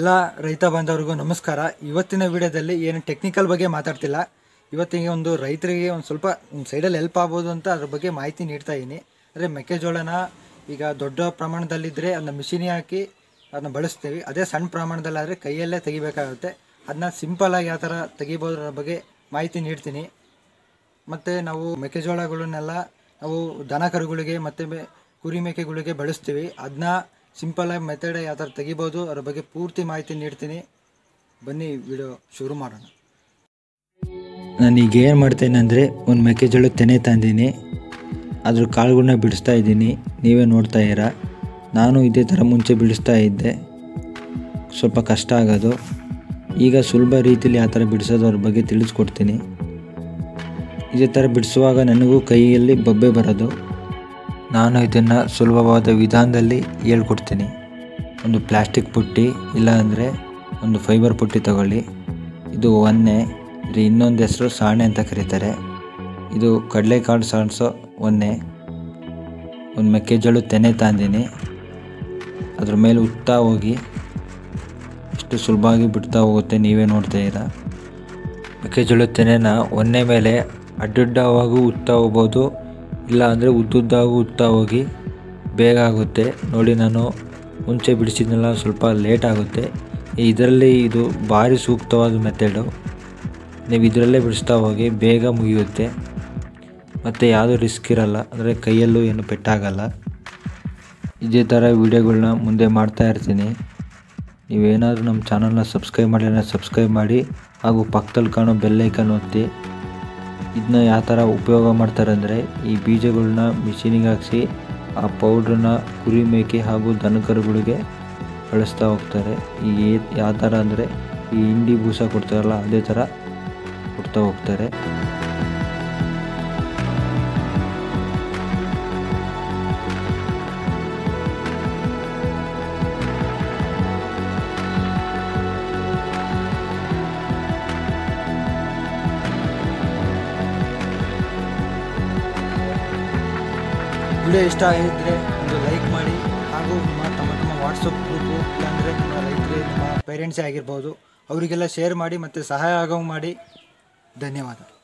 ಎಲ್ಲ ರೈತ ಬಾಂಧವರಿಗೂ ನಮಸ್ಕಾರ ಇವತ್ತಿನ ವಿಡಿಯೋದಲ್ಲಿ ಏನು ಟೆಕ್ನಿಕಲ್ ಬಗ್ಗೆ ಮಾತಾಡ್ತಿಲ್ಲ ಇವತ್ತಿಗೆ ಒಂದು ರೈತರಿಗೆ ಒಂದು ಸ್ವಲ್ಪ ಒಂದು ಸೈಡಲ್ಲಿ ಹೆಲ್ಪ್ ಆಗ್ಬೋದು ಅಂತ ಅದ್ರ ಬಗ್ಗೆ ಮಾಹಿತಿ ನೀಡ್ತಾ ಇದ್ದೀನಿ ಅಂದರೆ ಮೆಕ್ಕೆಜೋಳನ ಈಗ ದೊಡ್ಡ ಪ್ರಮಾಣದಲ್ಲಿದ್ದರೆ ಅದನ್ನ ಮಿಷಿನಿಗೆ ಹಾಕಿ ಅದನ್ನ ಬಳಸ್ತೀವಿ ಅದೇ ಸಣ್ಣ ಪ್ರಮಾಣದಲ್ಲಾದರೆ ಕೈಯಲ್ಲೇ ತೆಗಿಬೇಕಾಗುತ್ತೆ ಅದನ್ನ ಸಿಂಪಲಾಗಿ ಯಾವ ಥರ ತೆಗಿಬೋದು ಅನ್ನೋ ಬಗ್ಗೆ ಮಾಹಿತಿ ನೀಡ್ತೀನಿ ಮತ್ತು ನಾವು ಮೆಕ್ಕೆಜೋಳಗಳನ್ನೆಲ್ಲ ನಾವು ದನ ಕರುಗಳಿಗೆ ಮತ್ತು ಮೆ- ಕುರಿ ಮೇಕೆಗಳಿಗೆ ಬಳಸ್ತೀವಿ ಅದನ್ನ ಸಿಂಪಲಾಗಿ ಮೆಥಡ್ ಯಾವ ಥರ ತೆಗಿಬೋದು ಅದ್ರ ಬಗ್ಗೆ ಪೂರ್ತಿ ಮಾಹಿತಿ ನೀಡ್ತೀನಿ ಬನ್ನಿ ವಿಡಿಯೋ ಶುರು ಮಾಡೋಣ ನಾನೀಗ ಏನು ಮಾಡ್ತೇನೆ ಅಂದರೆ ಒಂದು ಮೆಕ್ಕೆಜೋಳ ತೆನೆ ತಂದೀನಿ ಅದ್ರ ಕಾಳುಗಳನ್ನ ಬಿಡಿಸ್ತಾ ಇದ್ದೀನಿ ನೀವೇ ನೋಡ್ತಾ ಇರ ನಾನು ಇದೇ ಥರ ಮುಂಚೆ ಬಿಡಿಸ್ತಾ ಇದ್ದೆ ಸ್ವಲ್ಪ ಕಷ್ಟ ಆಗೋದು ಈಗ ಸುಲಭ ರೀತಿಯಲ್ಲಿ ಯಾವ ಥರ ಬಿಡಿಸೋದು ಅವ್ರ ಬಗ್ಗೆ ತಿಳಿಸ್ಕೊಡ್ತೀನಿ ಇದೇ ಥರ ಬಿಡಿಸುವಾಗ ನನಗೂ ಕೈಯಲ್ಲಿ ಬೊಬ್ಬೆ ಬರೋದು ನಾನು ಇದನ್ನು ಸುಲಭವಾದ ವಿಧಾನದಲ್ಲಿ ಹೇಳ್ಕೊಡ್ತೀನಿ ಒಂದು ಪ್ಲಾಸ್ಟಿಕ್ ಪುಟ್ಟಿ ಇಲ್ಲಾಂದರೆ ಒಂದು ಫೈಬರ್ ಪುಟ್ಟಿ ತಗೊಳ್ಳಿ ಇದು ಒನ್ನೆ ಇದು ಇನ್ನೊಂದು ಹೆಸರು ಸಾಣೆ ಅಂತ ಕರೀತಾರೆ ಇದು ಕಡಲೆಕಾಳು ಸಾಣಿಸೋ ಒನ್ನೆ ಒಂದು ಮೆಕ್ಕೆಜೋಳ ತೆನೆ ತಂದೀನಿ ಅದ್ರ ಮೇಲೆ ಉತ್ತಾ ಹೋಗಿ ಎಷ್ಟು ಸುಲಭವಾಗಿ ಬಿಡ್ತಾ ಹೋಗುತ್ತೆ ನೀವೇ ನೋಡ್ತಾ ಇರ ಮೆಕ್ಕೆಜೋಳದ ತೆನೆನ ಒಂದೇ ಮೇಲೆ ಅಡ್ಡಡ್ಡವಾಗೂ ಉತ್ತಾ ಹೋಗ್ಬೋದು ಇಲ್ಲ ಅಂದರೆ ಉದ್ದುದ್ದಾಗೂ ಉತ್ತಾ ಹೋಗಿ ಬೇಗ ಆಗುತ್ತೆ ನೋಡಿ ನಾನು ಮುಂಚೆ ಬಿಡಿಸಿದ್ನೆಲ್ಲ ಸ್ವಲ್ಪ ಲೇಟ್ ಆಗುತ್ತೆ ಇದರಲ್ಲಿ ಇದು ಭಾರಿ ಸೂಕ್ತವಾದ ಮೆಥಡು ನೀವು ಇದರಲ್ಲೇ ಬಿಡಿಸ್ತಾ ಹೋಗಿ ಬೇಗ ಮುಗಿಯುತ್ತೆ ಮತ್ತು ಯಾವುದೂ ರಿಸ್ಕ್ ಇರಲ್ಲ ಅಂದರೆ ಕೈಯಲ್ಲೂ ಏನು ಪೆಟ್ಟಾಗಲ್ಲ ಇದೇ ಥರ ವೀಡಿಯೋಗಳನ್ನ ಮುಂದೆ ಮಾಡ್ತಾ ಇರ್ತೀನಿ ನೀವೇನಾದರೂ ನಮ್ಮ ಚಾನಲ್ನ ಸಬ್ಸ್ಕ್ರೈಬ್ ಮಾಡಿಲ್ಲ ಸಬ್ಸ್ಕ್ರೈಬ್ ಮಾಡಿ ಹಾಗೂ ಪಕ್ಕದಲ್ಲಿ ಕಾಣೋ ಬೆಲ್ಲೈಕನ್ ಒತ್ತಿ ಇದನ್ನ ಯಾವ ಥರ ಉಪಯೋಗ ಮಾಡ್ತಾರೆ ಅಂದರೆ ಈ ಬೀಜಗಳನ್ನ ಮಿಷಿನಿಗೆ ಹಾಕ್ಸಿ ಆ ಪೌಡ್ರನ್ನ ಕುರಿ ಮೇಕೆ ಹಾಗೂ ದನಕರುಗಳಿಗೆ ಬಳಸ್ತಾ ಹೋಗ್ತಾರೆ ಈ ಯಾವ ಥರ ಅಂದರೆ ಈ ಹಿಂಡಿ ಬೂಸ ಕೊಡ್ತಾರಲ್ಲ ಅದೇ ಥರ ಕೊಡ್ತಾ ಹೋಗ್ತಾರೆ ವಿಡಿಯೋ ಇಷ್ಟ ಆಗಿದ್ದರೆ ಒಂದು ಲೈಕ್ ಮಾಡಿ ಹಾಗೂ ನಿಮ್ಮ ತಮ್ಮ ತಮ್ಮ ವಾಟ್ಸಪ್ ಗ್ರೂಪು ಇಲ್ಲಾಂದರೆ ನಿಮ್ಮ ರೈತರು ನಿಮ್ಮ ಪೇರೆಂಟ್ಸೇ ಆಗಿರ್ಬೋದು ಅವರಿಗೆಲ್ಲ ಶೇರ್ ಮಾಡಿ ಮತ್ತು ಸಹಾಯ ಆಗೋ ಮಾಡಿ ಧನ್ಯವಾದ